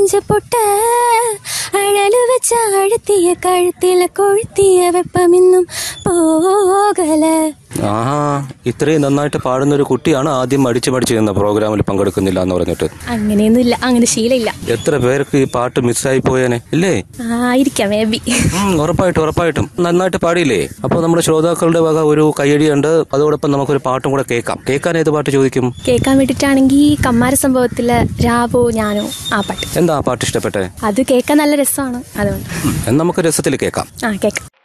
മഞ്ചപ്പൊട്ട് അഴല് വെച്ച അഴുത്തിയ കഴുത്തിലെ കൊഴുത്തിയ വെപ്പമിന്നും പോകല ആഹാ ഇത്രയും നന്നായിട്ട് പാടുന്ന ഒരു കുട്ടിയാണ് ആദ്യം മടിച്ചു മടിച്ചു നിന്ന പ്രോഗ്രാമിൽ പങ്കെടുക്കുന്നില്ല എന്ന് പറഞ്ഞിട്ട് അങ്ങനെയൊന്നുമില്ല അങ്ങനെ ശീലമില്ല എത്ര പേർക്ക് ഈ പാട്ട് മിസ്സായി പോയേനെ ഇല്ലേ ആയിരിക്കാം മേ ബി ഉം, ഉറപ്പായിട്ടും ഉറപ്പായിട്ടും നന്നായിട്ട് പാടിയില്ലേ അപ്പോൾ നമ്മുടെ ശ്രോതാക്കളുടെ വക ഒരു കയ്യടിയുണ്ട് അതോടൊപ്പം നമുക്കൊരു പാട്ടും കൂടെ കേൾക്കാം കേൾക്കാൻ ഏത് പാട്ട് ചോദിക്കും കേൾക്കാൻ വേണ്ടിയിട്ടാണെങ്കിൽ കമ്മാര സംഭവത്തിലെ രാവോ ഞാനോ ആ പാട്ട് എന്താ ആ പാട്ട് ഇഷ്ടപ്പെട്ടെ അത് കേൾക്കാൻ നല്ല രസമാണ് അതുകൊണ്ട് ഉം, എന്നാ നമുക്ക് രസത്തിൽ കേൾക്കാം ആ കേൾക്കാം